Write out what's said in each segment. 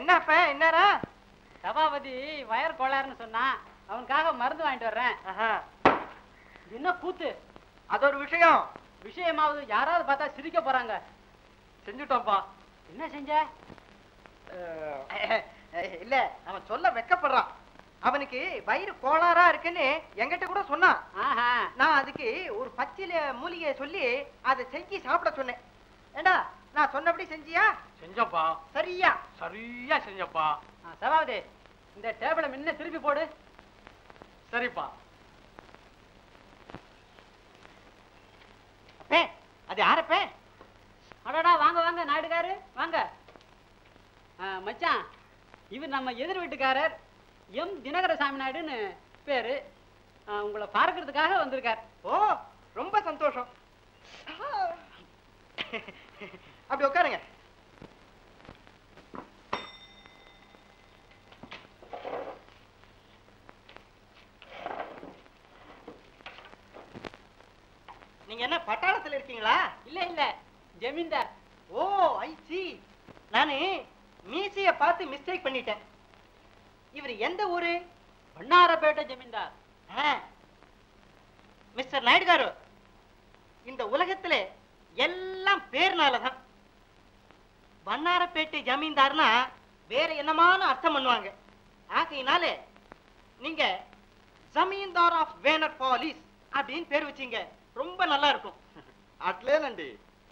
என்னப்ப என்னரா சபாபதி வயர் கோளாறுன்னு சொன்னான் அவனுக்காக மருந்து வாங்கிட்டு வர்றேன் ஆஹா இது என்ன கூத்து அது ஒரு விஷயம் விஷயமாவது யாராவது பார்த்தா சிரிக்க போறாங்க செஞ்சுட்டோம்ப்பா என்ன செஞ்ச அஹ், இல்ல அவன் சொல்ல வெக்கப்படுறான் அவனுக்கு வயிறு கோளாறா இருக்குன்னு என்கிட்ட கூட சொன்னான் ஆஹா நான் அதுக்கு ஒரு பச்சில மூலிகையை சொல்லி அதை செஞ்சு சாப்பிட சொன்னேன் ஏண்டா நான் சொன்னபடி செஞ்சியா செஞ்சப்பா சரியா சரியா செஞ்சப்பா ஆ, சபாபதி இந்த டேபிளை முன்ன திருப்பி போடு சரிப்பா அப்பே அது யாரப்பே அடடா வாங்க வாங்க நாயுடுகாரு வாங்க ஆ, மச்சான் இவர் நம்ம எதிர் வீட்டுக்காரர் எம் தினகர சாமி நாயுடுன்னு பேரு ஆ, உங்களை பார்க்கறதுக்காக வந்திருக்கார் ஓ ரொம்ப சந்தோஷம் அப்படி உட்காருங்க நீங்க என்ன பட்டாளத்துல இருக்கீங்களா இல்ல இல்ல ஜமீன்தார் ஓ ஐ சி நானு மீசைய பார்த்து மிஸ்டேக் பண்ணிட்டேன் இவர் எந்த ஊரு வண்ணாரப்பேட்டை ஜமீன்தார் ஆ. மிஸ்டர் நாயுடு காரு இந்த உலகத்துல எல்லாம் பேர்னால தான் வண்ணாரப்பேட்டை ஜமீன்தார்னா வேற என்னமான அர்த்தம் பண்ணுவாங்க ஆகையினால நீங்க ஜமீன்தார் ஆஃப் வேனர் பாலிஸ் அப்படின்னு பேர் வச்சீங்க ரொம்ப நல்லா இருக்கும் అట్లేనండి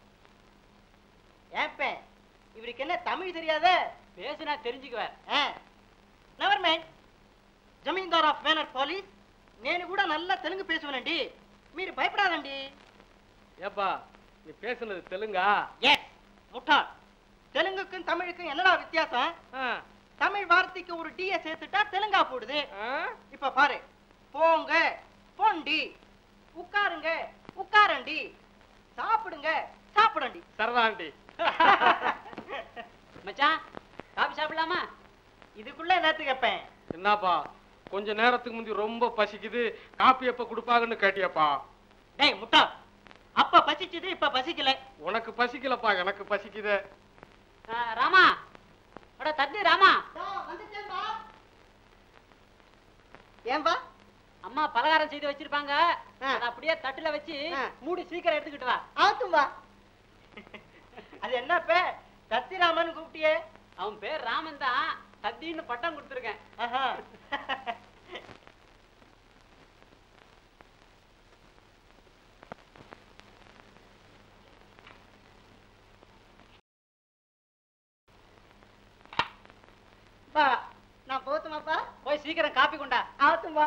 ஏப்ப இவருக்கு என்ன தமிழ் தெரியாத பேசினா தெரிஞ்சுக்குவார் నెవర్ మైండ్ జమీందార్ ఆఫ్ వేనర్ పోలీస్ నేను కూడా నల్ల తెలుగు పేసువనండి మీరు భయపడాదండి ஏப்பா நீ பேசுனது தெலுங்கா எஸ் முட்டாள் தெலுங்குக்கும் தமிழுக்கும் என்னடா வித்தியாசம் ஆ, தமிழ் வார்த்தைக்கு ஒரு டிய சேர்த்துட்டா தெலுங்கா போடுது ஆ? இப்ப பாரு போங்க போண்டி உட்காருங்க உட்காரண்டி சாப்பிடுங்க சாப்பிடண்டி சரதாண்டி மச்சான் காபி சாப்பிடலாமா இதுக்குள்ள என்னத்து கேப்பேன் என்னப்பா கொஞ்ச நேரத்துக்கு முந்தி ரொம்ப பசிக்குது காப்பி எப்ப கொடுப்பாங்கன்னு கேட்டியப்பா டேய் முட்டாள் அப்ப பசிச்சது இப்ப பசிக்கல உனக்கு பசிக்கலப்பா எனக்கு பசிக்குதே ஆ, ராமா அட தண்ணி ராமா ஏன்பா அம்மா பலகாரம் செய்து வச்சிருப்பாங்க ஆ. அதை அப்படியே தட்டுல வச்சு ஆ. மூடி சீக்கிரம் எடுத்துக்கிட்டு வா ஆத்தும்பா அது என்னப்ப சத்திராமன் கூப்பிட்டியே அவன் பேர் ராமன் தான் தத்தின்னு பட்டம் கொடுத்துருக்கேன் ஆஹா. பா நான் போத்துமாப்பா போய் சீக்கிரம் காப்பி கொண்டா ஆத்தும்பா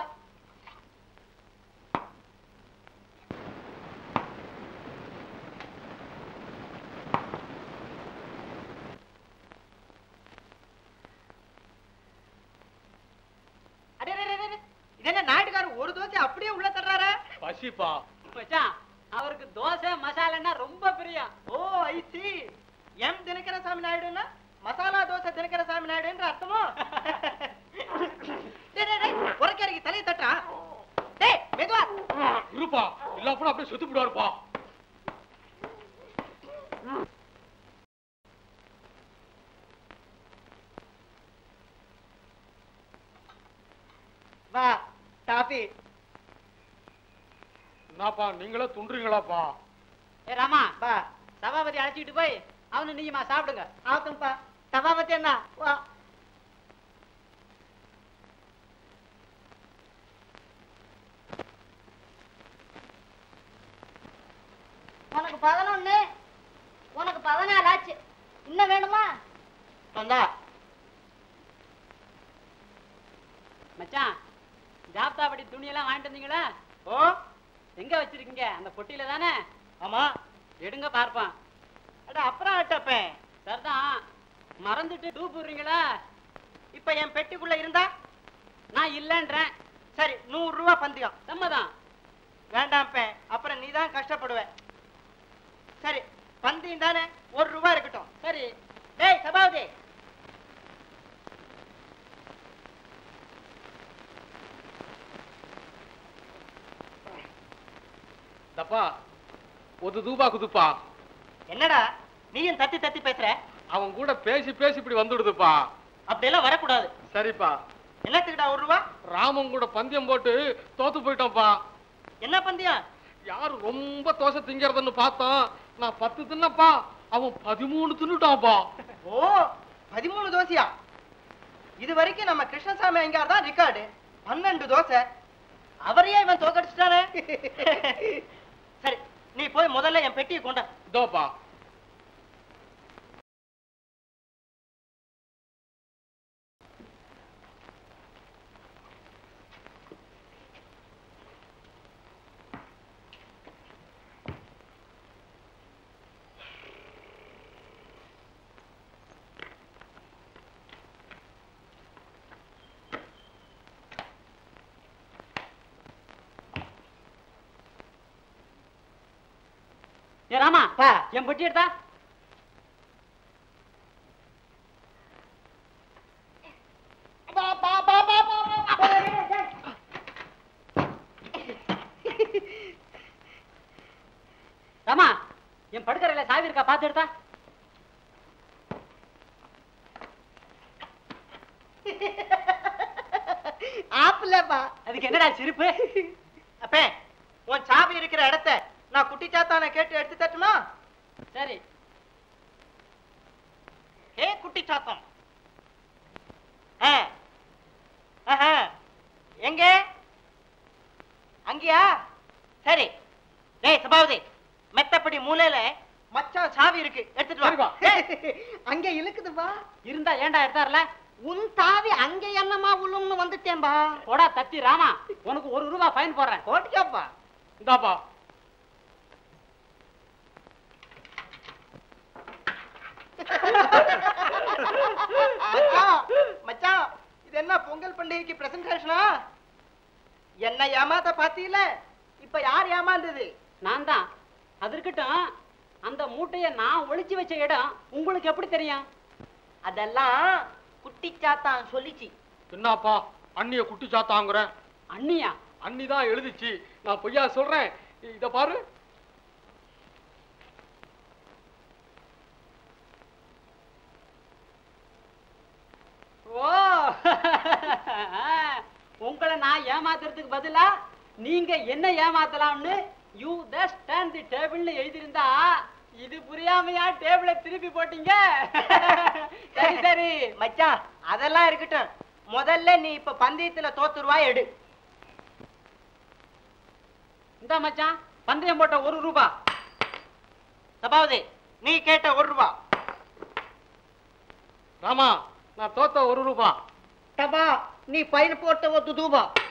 அடே, அடே, அடே, அடே. இது என்ன நாயுடுகாரர் ஒரு தோசை அப்படியே உள்ள தர்றாரா பசிப்பா மச்சான் அவருக்கு தோசை மசாலான்னா ரொம்ப பிரியம் ஓ ஐ சி எம் தினகர சாமி நாயுடுன்னா மசாலா தோசை தினகர சாமி நாயுடுன்ற அர்த்தமோ டேய் டேய் டேய் உரக்கறிக்கு தலையை தட்டா டேய் மெதுவா இருப்பா இல்ல அப்புறம் அப்படியே சுத்து விடுவாருப்பா வா டாபி என்னப்பா நீங்களே துண்டுறீங்களாப்பா ஏ ராமா வா சபாபதி அழைச்சிட்டு போய் அவனு நீயுமா சாப்பிடுங்க ஆத்தும்பா சபாபதி அண்ணா வா உனக்கு பதினொன்னு உனக்கு பதினாலு ஆச்சு இன்னும் வேணுமா வந்தா மச்சான் ஜாப்தாபடி துணியெல்லாம் வாங்கிட்டு வந்தீங்களா ஓ எங்க வச்சிருக்கீங்க அந்த பொட்டியில தானே ஆமா எடுங்க பார்ப்பான் அட அப்புறம் ஆட்டப்பேன் சரிதான் மறந்துட்டு டூ போடுறீங்களா இப்ப என் பெட்டிக்குள்ள இருந்தா நான் இல்லைன்றேன் சரி நூறு ரூபா பந்தயம் சம்மதான் வேண்டாம்ப்பேன் அப்புறம் நீ தான் கஷ்டப்படுவ சரி பந்தயம் தானே ஒரு ரூபா இருக்கட்டும் சரி டேய் சபாவதி தப்பா ஒரு தூபா குதுப்பா என்னடா நீயும் தத்தி தத்தி பேசுற அவன் கூட பேசி பேசி இப்படி வந்துடுதுப்பா அப்படியெல்லாம் வரக்கூடாது சரிப்பா என்னத்துக்குடா ஒரு ரூபா ராமன் கூட பந்தயம் போட்டு தோத்து போயிட்டோம்ப்பா என்ன பந்தயம் யாரு ரொம்ப தோசை திங்கிறதுன்னு பார்த்தோம் நான் பத்து தின்னப்பா அவன் பதிமூணு தின்னுட்டான்ப்பா ஓ பதிமூணு தோசையா இது வரைக்கும் நம்ம கிருஷ்ணசாமி ஐயங்கார் தான் ரெக்கார்டு பன்னெண்டு தோசை அவரையே இவன் தோக்கடிச்சிட்டானே சரி நீ போய் முதல்ல என் பெட்டியை கொண்ட இதோப்பா ஏ ராமா பா. என் பெட்டி எடுத்தா ராமா என் படுக்கறையில சாவி இருக்கா பார்த்து எடுத்தா ஆப்பிளப்பா அதுக்கு என்னடா சிரிப்பு அப்பே உன் சாவி இருக்கிற இடத்த நான் குட்டி சாத்தான கேட்டு எடுத்து தட்டுமா சரி ஏ குட்டி சாத்தம் ஆ. ஆஹா. எங்க அங்கயா சரி டேய் சபாவதி மெத்தப்படி மூலையில மச்சான் சாவி இருக்கு எடுத்துட்டு வா சரிப்பா. அங்க இழுக்குதுப்பா இருந்தா ஏன்டா எடுத்தார்ல உன் தாவி அங்க என்னமா உளும்னு வந்துட்டேன்பா போடா தத்தி ராமா உனக்கு ஒரு ரூபா ஃபைன் போடுறேன் கோட்டியாப்பா இந்தாப்பா மச்சான் மச்சான் இது என்ன பொங்கல் பண்டிகைக்கு பிரசன்டேஷனா என்ன ஏமாத்த பாத்தீல இப்ப யார் ஏமாந்தது நான் தான் அது இருக்கட்டும் அந்த மூட்டைய நான் ஒளிச்சு வச்ச இடம் உங்களுக்கு எப்படி தெரியும் அதெல்லாம் குட்டி சாத்தான் சொல்லிச்சு என்னப்பா அண்ணிய குட்டி சாத்தாங்கிற அண்ணியா அண்ணி தான் எழுதிச்சு நான் பொய்யா சொல்றேன் இத பாரு ஓ உங்களை நான் ஏமாத்துறதுக்கு பதிலா நீங்க என்ன ஏமாத்தலாம்னு யூ த ஸ்டாண்ட் தி டேபிள்னு எழுதியிருந்தா இது புரியாமையா டேபிளை திருப்பி போட்டீங்க சரி சரி மச்சான் அதெல்லாம் இருக்கட்டும் முதல்ல நீ இப்ப பந்தயத்துல தோத்துருவா எடு இந்த மச்சான் பந்தயம் போட்ட ஒரு ரூபா சபாவதி நீ கேட்ட ஒரு ரூபா ராமா நான் தோத்த ஒரு ரூபா தபா நீ பையன் போட்ட ஒரு தூபா